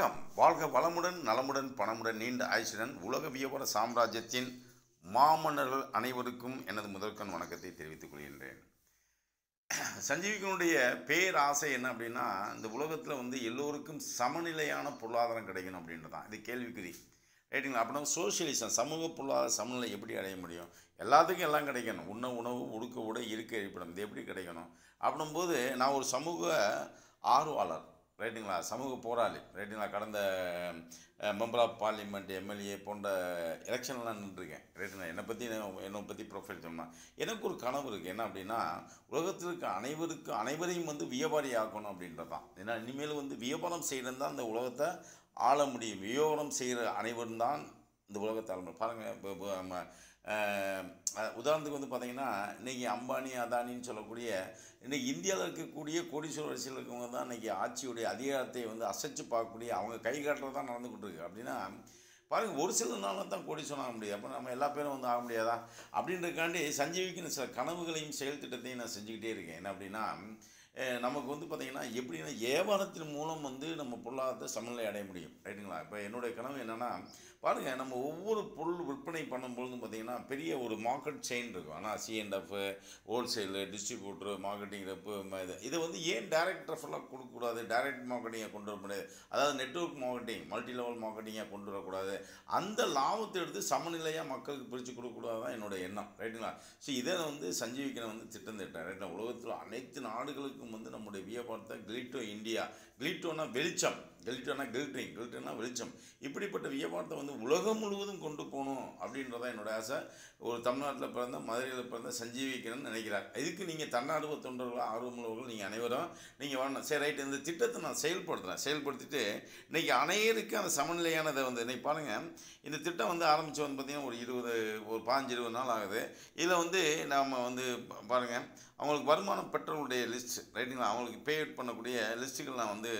வணக்கம் வாழ்க வளமுடன் நலமுடன் பணமுடன் நீண்ட ஆயுசுடன் உலக வியாபார சாம்ராஜ்யத்தின் மாமன்னர்கள் அனைவருக்கும் எனது முதற்கண் வணக்கத்தை தெரிவித்துக் கொள்கின்றேன் சஞ்சீவிகனுடைய பேராசை என்ன அப்படின்னா இந்த உலகத்தில் வந்து எல்லோருக்கும் சமநிலையான பொருளாதாரம் கிடைக்கணும் அப்படின்றது தான் இது கேள்விக்குறி ரைட்டுங்களா அப்படின்னா சோஷியலிசம் சமூக பொருளாதார சமநிலை எப்படி அடைய முடியும் எல்லாத்துக்கும் எல்லாம் கிடைக்கணும் உண்ண உணவு உடுக்க உட இருக்க இருப்பிடம் இது எப்படி கிடைக்கணும் அப்படின்போது நான் ஒரு சமூக ஆர்வலர் ரைட்டுங்களா சமூக போராளி ரைட்டுங்களா கடந்த மெம்பர் ஆஃப் பார்லிமெண்ட் எம்எல்ஏ போன்ற எலெக்ஷன்லாம் நின்றுருக்கேன் ரைட்டுங்களா என்னை பற்றி என்னை பற்றி ப்ரொஃபைல் சொன்னால் எனக்கு ஒரு கனவு இருக்குது என்ன அப்படின்னா உலகத்தில் இருக்க அனைவருக்கும் அனைவரையும் வந்து வியாபாரி ஆக்கணும் அப்படின்றது தான் ஏன்னா இனிமேல் வந்து வியாபாரம் செய்கிறது தான் இந்த உலகத்தை ஆள முடியும் வியாபாரம் செய்கிற அனைவரும் தான் இந்த உலகத்தை ஆள முடியும் பாருங்கள் இப்போ இப்போ நம்ம அஹ், அஹ், உதாரணத்துக்கு வந்து பார்த்தீங்கன்னா இன்றைக்கி அம்பானி அதானின்னு சொல்லக்கூடிய இன்றைக்கி இந்தியாவில் இருக்கக்கூடிய கோடீஸ்வர வரிசையில் இருக்கவங்க தான் இன்றைக்கி ஆட்சியுடைய அதிகாரத்தை வந்து அசைச்சு பார்க்கக்கூடிய அவங்க கை காட்டுறது தான் நடந்துக்கிட்டு இருக்கு அப்படின்னா பாருங்கள் ஒரு சில நாளில் தான் கோடீஸ்வரன் ஆக முடியாது அப்போ நம்ம எல்லா பேரும் வந்து ஆக முடியாதா அப்படின்றதுக்காண்டி சஞ்சீவிக்கு சில கனவுகளையும் செயல் திட்டத்தையும் நான் செஞ்சுக்கிட்டே இருக்கேன் என்ன அப்படின்னா அஹ், நமக்கு வந்து பார்த்திங்கன்னா எப்படின்னா வியாபாரத்தின் மூலம் வந்து நம்ம பொருளாதாரத்தை சமநிலை அடைய முடியும் ரைட்டுங்களா இப்போ என்னுடைய கனவு என்னென்னா பாருங்கள் நம்ம ஒவ்வொரு பொருள் விற்பனை பண்ணும்பொழுதும் பார்த்திங்கன்னா பெரிய ஒரு மார்க்கெட் செயின் இருக்கும் ஆனால் CNF wholesale distributor marketing rep இது இதை வந்து ஏன் டைரக்ட் ரெஃபரெலாம் கொடுக்கக்கூடாது டைரக்ட் மார்க்கெட்டிங்கை கொண்டு வர முடியாது அதாவது நெட்வொர்க் மார்க்கெட்டிங் மல்டி லெவல் மார்க்கெட்டிங்காக கொண்டு வரக்கூடாது அந்த லாபத்தை எடுத்து சமநிலையாக மக்களுக்கு பிரித்து கொடுக்கக்கூடாது தான் என்னோட எண்ணம் ரைட்டுங்களா ஸோ இதை வந்து சஞ்சீவிக்கனை வந்து திட்டம் திட்டேன் ரைட்டுங்களா உலகத்தில் அனைத்து நாடுகளுக்கும் வந்து நம்முடைய வியாபாரத்தை கிளிட்டோ இந்தியா கிளிட்டோனா வெளிச்சம் கில்ட்டோனா கில்ட்ரிங் கில்ட்டோனா வெளிச்சம் இப்படிப்பட்ட வியாபாரத்தை வந்து உலகம் முழுவதும் கொண்டு போகணும் அப்படின்றதான் என்னோட ஆசை ஒரு தமிழ்நாட்டில் பிறந்த மதுரையில் பிறந்த சஞ்சீவிக்கிறேன்னு நினைக்கிறார் இதுக்கு நீங்கள் தன்னார்வ தொண்டர்கள் ஆர்வமுள்ளவர்கள் நீங்கள் அனைவரும் நீங்கள் வரணும் சரி ரைட் இந்த திட்டத்தை நான் செயல்படுத்துகிறேன் செயல்படுத்திட்டு இன்றைக்கி அனைவருக்கும் அந்த சமநிலையானதை வந்து இன்னைக்கு பாருங்கள் இந்த திட்டம் வந்து ஆரம்பித்து வந்து பார்த்திங்கன்னா ஒரு இருபது ஒரு பாஞ்சு இருபது நாள் ஆகுது இதில் வந்து நாம் வந்து பா- பாருங்கள் அவங்களுக்கு வருமானம் பெற்றவங்களுடைய லிஸ்ட் ரைட்டுங்களா அவங்களுக்கு பே பண்ணக்கூடிய லிஸ்ட்டுகள் நான் வந்து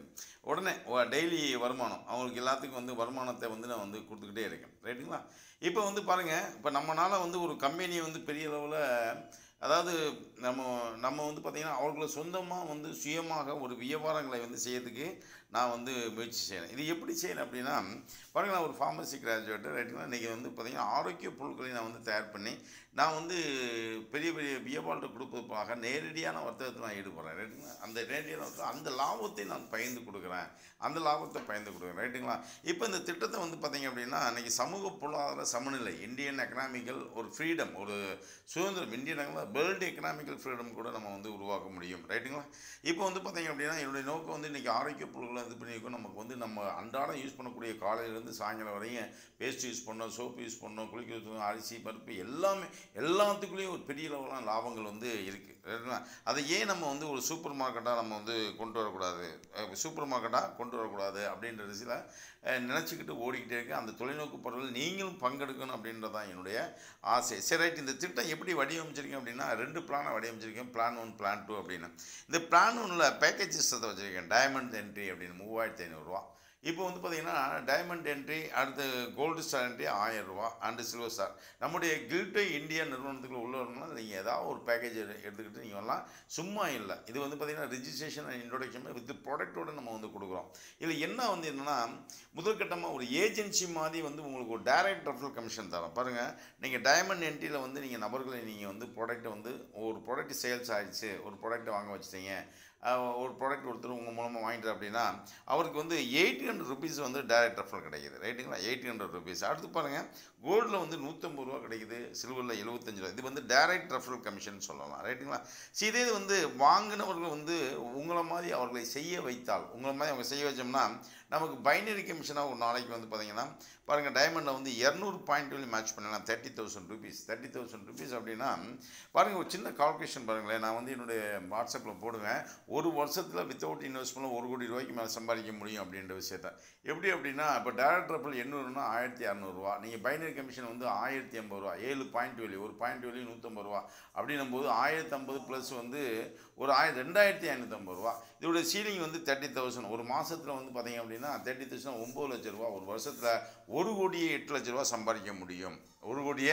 உடனே டெய்லி வருமானம் அவங்களுக்கு எல்லாத்துக்கும் வந்து வருமானத்தை வந்து நான் வந்து கொடுத்துக்கிட்டே இருக்கேன் ரைட்டுங்களா இப்போ வந்து பாருங்கள் இப்போ நம்மளால் வந்து ஒரு கம்பெனியை வந்து பெரிய அளவில் அதாவது நம்ம நம்ம வந்து பார்த்திங்கன்னா அவர்களை சொந்தமாக வந்து சுயமாக ஒரு வியாபாரங்களை வந்து செய்யறதுக்கு நான் வந்து முயற்சி செய்கிறேன் இது எப்படி செய்யறேன் அப்படின்னா பாருங்கள் நான் ஒரு ஃபார்மசி கிராஜுவேட்டு ரைட்டுங்களா இன்றைக்கி வந்து பார்த்திங்கன்னா ஆரோக்கிய பொருட்களை நான் வந்து தயார் பண்ணி நான் வந்து பெரிய பெரிய வியாபாரத்தை கொடுப்பதற்காக நேரடியான வர்த்தகத்தில் நான் ஈடுபடுறேன் ரைட்டுங்களா அந்த நேரடியான வர்த்தகம் அந்த லாபத்தை நான் பயந்து கொடுக்குறேன் அந்த லாபத்தை பயந்து கொடுக்குறேன் ரைட்டுங்களா இப்போ இந்த திட்டத்தை வந்து பார்த்திங்க அப்படின்னா இன்றைக்கி சமூக பொருளாதார சமநிலை இந்தியன் எக்கனாமிக்கல் ஒரு ஃப்ரீடம் ஒரு சுதந்திரம் இந்தியன் வேர்ல்டு எக்கனாமிக்கல் ஃப்ரீடம் கூட நம்ம வந்து உருவாக்க முடியும் ரைட்டுங்களா இப்போ வந்து பார்த்திங்க அப்படின்னா என்னுடைய நோக்கம் வந்து இன்றைக்கி ஆரோக்கிய பொருட்களை இது பண்ணியிருக்கோம் நமக்கு வந்து நம்ம அன்றாடம் யூஸ் பண்ணக்கூடிய காலையிலேருந்து சாயங்காலம் வரையும் பேஸ்ட் யூஸ் பண்ணோம் சோப்பு யூஸ் பண்ணோம் குளிக்க யூஸ் பண்ணோம் அரிசி பருப்பு எல்லாமே எல்லாத்துக்குள்ளேயும் ஒரு பெரிய அளவிலான லாபங்கள் வந்து இருக்குது ரைட்டுங்களா அதை ஏன் நம்ம வந்து ஒரு சூப்பர் மார்க்கெட்டாக நம்ம வந்து கொண்டு வரக்கூடாது சூப்பர் மார்க்கெட்டாக கொண்டு வரக்கூடாது அப்படின்ற விஷயத்தில் நினச்சிக்கிட்டு ஓடிக்கிட்டே இருக்கு அந்த தொலைநோக்கு பரவல் நீங்களும் பங்கெடுக்கணும் அப்படின்றது தான் என்னுடைய ஆசை சரி ரைட் இந்த திட்டம் எப்படி வடிவமைச்சிருக்கேன் அப்படின்னா ரெண்டு பிளானை வடிவமைச்சிருக்கேன் பிளான் ஒன் பிளான் டூ அப்படின்னு இந்த பிளான் ஒன்றில் பேக்கேஜ் சிஸ்டத்தை வச்சுருக்கேன் டைமண்ட் என்ட்ரி அப்படின்னு மூவாயிரத்தி ஐநூறுரூவா இப்போ வந்து பார்த்தீங்கன்னா டைமண்ட் என்ட்ரி அடுத்து கோல்டு ஸ்டார் என்ட்ரி ஆயிரம் ரூபா அண்டு சில்வர் ஸ்டார் நம்முடைய கில்ட்டு இந்தியா நிறுவனத்துக்குள்ள உள்ள வரணும்னா நீங்கள் ஏதாவது ஒரு பேக்கேஜ் எடுத்துக்கிட்டு நீங்கள் வரலாம் சும்மா இல்லை இது வந்து பார்த்தீங்கன்னா ரிஜிஸ்ட்ரேஷன் அண்ட் இன்ட்ரோடக்ஷன் வித் ப்ராடக்ட்டோட நம்ம வந்து கொடுக்குறோம் இதில் என்ன வந்து என்னென்னா முதற்கட்டமாக ஒரு ஏஜென்சி மாதிரி வந்து உங்களுக்கு ஒரு டைரக்ட் ரெஃபரல் கமிஷன் தரோம் பாருங்கள் நீங்கள் டைமண்ட் என்ட்ரியில் வந்து நீங்கள் நபர்களை நீங்கள் வந்து ப்ராடக்ட்டை வந்து ஒரு ப்ராடக்ட் சேல்ஸ் ஆயிடுச்சு ஒரு ப்ராடக்ட்டை வாங்க வச்சிட்டீங்க அஹ் ஒரு ப்ராடக்ட் ஒருத்தர் உங்கள் மூலமாக வாங்கிட்டு அப்படின்னா அவருக்கு வந்து எயிட் ஹண்ட்ரட் ருபீஸ் வந்து டைரக்ட் ரெஃபர் கிடைக்குது ரைட்டுங்களா எயிட் ஹண்ட்ரட் ருபீஸ் அடுத்து பாருங்கள் கோல்டில் வந்து நூற்றம்பது ரூபா கிடைக்குது சில்வரில் எழுபத்தஞ்சு ரூபா இது வந்து டைரக்ட் ரெஃபரல் கமிஷன் சொல்லலாம் ரைட்டுங்களா சரி இதே இது வந்து வாங்கினவர்கள் வந்து உங்களை மாதிரி அவர்களை செய்ய வைத்தால் உங்களை மாதிரி அவங்க செய்ய வச்சோம்னா நமக்கு பைனரி கமிஷனாக ஒரு நாளைக்கு வந்து பார்த்தீங்கன்னா பாருங்கள் டைமண்டில் வந்து இரநூறு பாயிண்ட் வழி மேட்ச் பண்ணலாம் thirty thousand rupees thirty thousand rupees அப்படின்னா பாருங்கள் ஒரு சின்ன கால்குலேஷன் பாருங்களேன் நான் வந்து என்னுடைய வாட்ஸ்அப்பில் போடுவேன் ஒரு வருஷத்தில் வித்தவுட் இன்வெஸ்ட்மெண்ட் ஒரு கோடி ரூபாய்க்கு மேலே சம்பாதிக்க முடியும் அப்படின்ற விஷயத்த எப்படி அப்படின்னா இப்போ டேரக்ட் ரப்பல் எண்ணூறுனா ஆயிரத்தி இரநூறுவா நீங்கள் பைனரி கமிஷன் வந்து ஆயிரத்தி ஐம்பது ரூபா ஏழு பாயிண்ட் வெளி ஒரு பாயிண்ட் வெளி நூற்றம்பது ரூபா அப்படின்னும் போது ஆயிரத்தி ஐம்பது ப்ளஸ் வந்து ஒரு ஆயிரம் ரெண்டாயிரத்தி ஐநூற்றம்பது ரூபா இதோட சீலிங் வந்து தேர்ட்டி தௌசண்ட் ஒரு மாதத்தில் வந்து பார்த்தீங்க அப்படின்னா தேர்ட்டி தௌசண்ட் ஒம்பது லட்ச ரூபா ஒரு வருஷத்தில் ஒரு கோடியே எட்டு லட்ச ரூபா சம்பாதிக்க முடியும் ஒரு கோடியே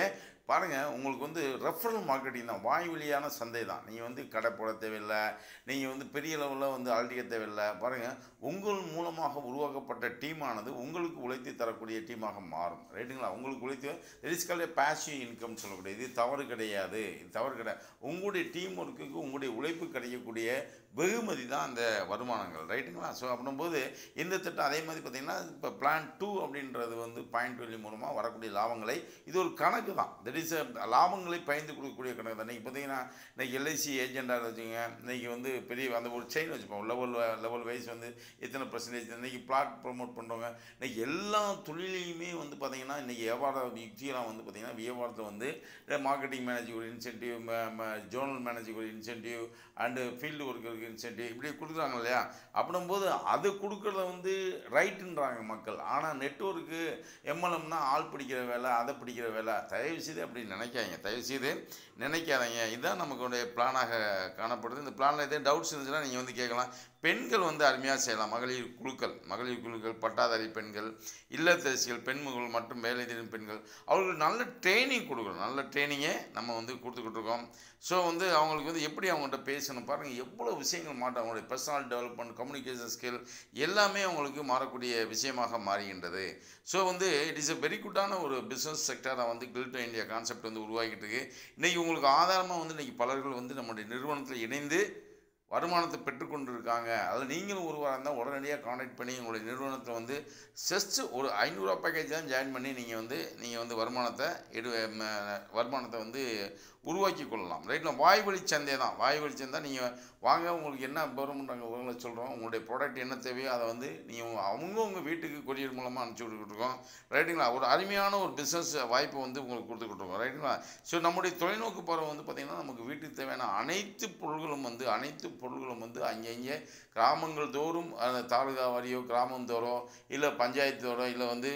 பாருங்கள் உங்களுக்கு வந்து ரெஃபரல் மார்க்கெட்டிங் தான் வாய் வழியான சந்தை தான் நீங்கள் வந்து கடை போட தேவையில்லை நீங்கள் வந்து பெரிய லெவலில் வந்து அழட்டிக்க தேவையில்லை பாருங்கள் உங்கள் மூலமாக உருவாக்கப்பட்ட டீமானது உங்களுக்கு உழைத்து தரக்கூடிய டீமாக மாறும் ரைட்டுங்களா உங்களுக்கு உழைத்து ரிஸ்காலே பேசிவ் இன்கம் சொல்லக்கூடிய இது தவறு கிடையாது இது தவறு கிடையாது உங்களுடைய டீம் ஒர்க்குக்கு உங்களுடைய உழைப்பு கிடைக்கக்கூடிய வெகுமதி தான் அந்த வருமானங்கள் ரைட்டுங்களா ஸோ அப்படின்போது இந்த திட்டம் அதே மாதிரி பார்த்தீங்கன்னா இப்போ பிளான் டூ அப்படின்றது வந்து பாயிண்ட் வெளி மூலமாக வரக்கூடிய லாபங்களை இது ஒரு கணக்கு தான் தட் இஸ் லாபங்களை பயந்து கொடுக்கக்கூடிய கணக்கு தான் இன்றைக்கி பார்த்தீங்கன்னா இன்றைக்கி எல்ஐசி ஏஜெண்டாக வச்சுங்க இன்றைக்கி வந்து பெரிய அந்த ஒரு செயின் வச்சுப்போம் லெவல் லெவல் வைஸ் வந்து எத்தனை பர்சன்டேஜ் இன்றைக்கி பிளாட் ப்ரொமோட் பண்ணுறவங்க இன்றைக்கி எல்லா தொழிலையுமே வந்து பார்த்திங்கன்னா இன்றைக்கி வியாபார யுக்தியெல்லாம் வந்து பார்த்திங்கன்னா வியாபாரத்தில் வந்து மார்க்கெட்டிங் மேனேஜர் ஒரு இன்சென்டிவ் ஜோனல் மேனேஜர் ஒரு இன்சென்டிவ் அண்டு ஃபீல்டு ஒர்க்கருக்கு இன்சென்டிவ் இப்படி கொடுக்குறாங்க இல்லையா அப்படின்போது அது கொடுக்குறத வந்து ரைட்டுன்றாங்க மக்கள் ஆனால் நெட்ஒர்க்கு எம்எல்எம்னா ஆள் பிடிக்கிற வேலை அதை பிடிக்கிற வேலை தயவு செய்து அப்படி நினைக்காதீங்க தயவு செய்து நினைக்காதீங்க இதுதான் நமக்குடைய பிளானாக காணப்படுது இந்த பிளானில் எதுவும் டவுட்ஸ் இருந்துச்சுன்னா நீங்கள் வந்து கேட்கலாம் பெண்கள் வந்து அருமையாக செய்யலாம் மகளிர் குழுக்கள் மகளிர் குழுக்கள் பட்டாதாரி பெண்கள் இல்லத்தரசிகள் பெண்மகள் மற்றும் வேலை தேடும் பெண்கள் அவங்களுக்கு நல்ல ட்ரைனிங் கொடுக்கணும் நல்ல ட்ரைனிங்கே நம்ம வந்து கொடுத்துக்கிட்டு இருக்கோம் ஸோ வந்து அவங்களுக்கு வந்து எப்படி அவங்கள்ட்ட பேசணும் பாருங்கள் எவ்வளோ விஷயங்கள் மாட்டும் அவங்களுடைய பர்சனல் டெவலப்மெண்ட் கம்யூனிகேஷன் ஸ்கில் எல்லாமே அவங்களுக்கு மாறக்கூடிய விஷயமாக மாறுகின்றது ஸோ வந்து இட் இஸ் a வெரி குட்டான ஒரு பிஸ்னஸ் செக்டராக வந்து கில்ட் இந்தியா கான்செப்ட் வந்து உருவாக்கிட்டு இருக்கு இன்றைக்கி உங்களுக்கு ஆதாரமாக வந்து இன்றைக்கி பலர்கள் வந்து நம்முடைய நிறுவனத்தில் இணைந்து வருமானத்தை பெற்றுக்கொண்டு இருக்காங்க அதில் நீங்களும் ஒருவராக இருந்தால் உடனடியாக காண்டாக்ட் பண்ணி உங்களுடைய நிறுவனத்தை வந்து ஜஸ்ட் ஒரு ஐநூறுரூவா பேக்கேஜ் தான் ஜாயின் பண்ணி நீங்கள் வந்து நீங்கள் வந்து வருமானத்தை எடு ம- வருமானத்தை வந்து உருவாக்கி கொள்ளலாம் ரைட்ல வாய் வழி சந்தை தான் வாய் வழி சந்தை நீங்கள் வாங்க உங்களுக்கு என்ன வருமானங்க உங்களை சொல்கிறோம் உங்களுடைய ப்ராடக்ட் என்ன தேவையோ அதை வந்து நீங்கள் அவங்க உங்கள் வீட்டுக்கு கொரியர் மூலமாக அனுப்பிச்சி விட்டுக்கிட்டு இருக்கோம் ரைட்டுங்களா ஒரு அருமையான ஒரு பிஸ்னஸ் வாய்ப்பை வந்து உங்களுக்கு கொடுத்துக்கிட்டு இருக்கோம் ரைட்டுங்களா ஸோ நம்முடைய தொலைநோக்கு பார்வை வந்து பார்த்திங்கன்னா நமக்கு வீட்டுக்கு தேவையான அனைத்து பொருள்களும் வந்து அனைத்து பொருள்களும் வந்து அங்கங்கே கிராமங்கள் தோறும் அந்த தாலுகா வாரியோ கிராமம் தோறும் இல்லை பஞ்சாயத்து தோறும் இல்லை வந்து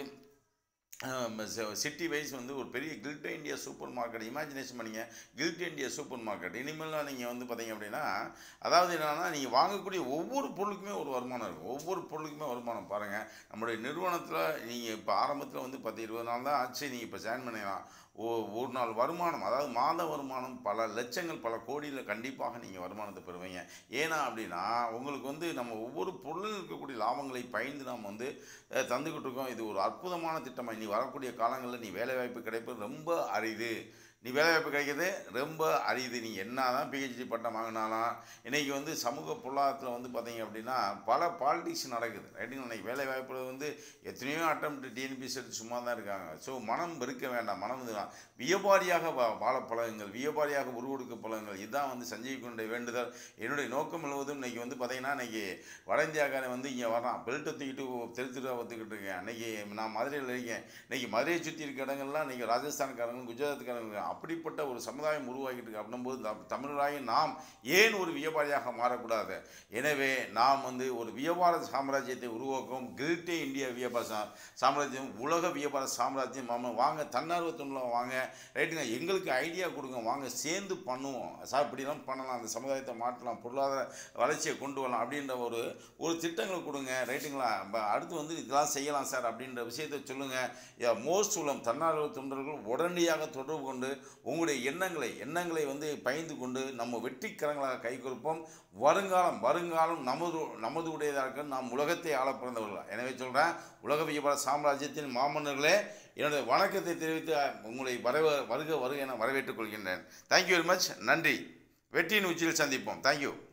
சிட்டி வைஸ் வந்து ஒரு பெரிய Guild India super market imagination பண்ணிங்க கில்ட் இந்தியா சூப்பர் மார்க்கெட் இனிமேலாம் நீங்கள் வந்து பார்த்தீங்க அப்படின்னா அதாவது என்னன்னா நீங்கள் வாங்கக்கூடிய ஒவ்வொரு பொருளுக்குமே ஒரு வருமானம் இருக்கும் ஒவ்வொரு பொருளுக்குமே வருமானம் பாருங்கள் நம்முடைய நிறுவனத்தில் நீங்கள் இப்போ ஆரம்பத்தில் வந்து பத்து இருபது நாள் தான் ஆச்சு நீங்கள் இப்போ ஜாயின் பண்ணிடலாம் ஓ ஒரு நாள் வருமானம் அதாவது மாத வருமானம் பல லட்சங்கள் பல கோடியில் கண்டிப்பாக நீங்கள் வருமானத்தை பெறுவீங்க ஏன்னா அப்படின்னா உங்களுக்கு வந்து நம்ம ஒவ்வொரு பொருளில் இருக்கக்கூடிய லாபங்களை பயந்து நாம் வந்து அஹ், தந்துக்கிட்டு இருக்கோம் இது ஒரு அற்புதமான திட்டமாக இனி வரக்கூடிய காலங்களில் நீ வேலைவாய்ப்பு கிடைப்பது ரொம்ப அரிது நீ வேலைவாய்ப்பு கிடைக்கிறது ரொம்ப அரிது நீ என்ன தான் பிஹெச்டி பட்டம் வாங்கினாலும் இன்றைக்கி வந்து சமூக பொருளாதாரத்தில் வந்து பார்த்தீங்க அப்படின்னா பல பாலிடிக்ஸ் நடக்குது ரைட்டுங்க இன்னைக்கு வேலைவாய்ப்பு வந்து எத்தனையோ அட்டம் டிஎன்பிஎஸ் எடுத்து சும்மா தான் இருக்காங்க ஸோ மனம் வெறுக்க வேண்டாம் மனம் வந்து வியாபாரியாக வா வாழ பழகுங்கள் வியாபாரியாக உருவெடுக்க பழகுங்கள் இதுதான் வந்து சஞ்சீவ் குண்டை வேண்டுதல் என்னுடைய நோக்கம் முழுவதும் இன்றைக்கி வந்து பார்த்தீங்கன்னா இன்றைக்கி வட இந்தியாக்காரன் வந்து இங்கே வரான் பெல்ட்டை தூக்கிட்டு தெரு தெருவா ஒத்துக்கிட்டு இருக்கேன் இன்றைக்கி நான் மதுரையில் இருக்கேன் இன்றைக்கி மதுரையை சுற்றி இருக்க இடங்கள்லாம் இன்றைக்கி ராஜஸ்தான்காரங்க குஜராத்துக்காரங்க அப்படிப்பட்ட ஒரு சமுதாயம் உருவாக்கிட்டு இருக்கு அப்படின்னும்போது த- தமிழராகி நாம் ஏன் ஒரு வியாபாரியாக மாறக்கூடாது எனவே நாம் வந்து ஒரு வியாபார சாம்ராஜ்யத்தை உருவாக்கும் கில்டே இந்தியா வியாபார சா- சாம்ராஜ்யம் உலக வியாபார சாம்ராஜ்யம் ஆமாம் வாங்க தன்னார்வ தொண்டில் வாங்க ரைட்டுங்க எங்களுக்கு ஐடியா கொடுங்க வாங்க சேர்ந்து பண்ணுவோம் சார் இப்படிலாம் பண்ணலாம் அந்த சமுதாயத்தை மாற்றலாம் பொருளாதார வளர்ச்சியை கொண்டு வரலாம் அப்படின்ற ஒரு ஒரு திட்டங்கள் கொடுங்க ரைட்டுங்களா ப- அடுத்து வந்து இதெல்லாம் செய்யலாம் சார் அப்படின்ற விஷயத்தை சொல்லுங்கள் மோஸ்ட் உலம் தன்னார்வ தொண்டர்கள் உடனடியாக தொடர்பு கொண்டு உங்களுடைய எண்ணங்களை எண்ணங்களை வந்து பயந்து கொண்டு நம்ம வெற்றிக்கரங்களாக கை கொடுப்போம் வருங்காலம் வருங்காலம் நமது நமது உடையதாக இருக்க நாம் உலகத்தை ஆள பிறந்தவர்கள் எனவே சொல்கிறேன் உலக வியாபார சாம்ராஜ்யத்தின் மாமன்னர்களே என்னுடைய வணக்கத்தை தெரிவித்து உங்களை வரவ வருக வருக என வரவேற்றுக் கொள்கின்றேன் தேங்க்யூ வெரி மச் நன்றி வெற்றியின் உச்சியில் சந்திப்போம் தேங்க்யூ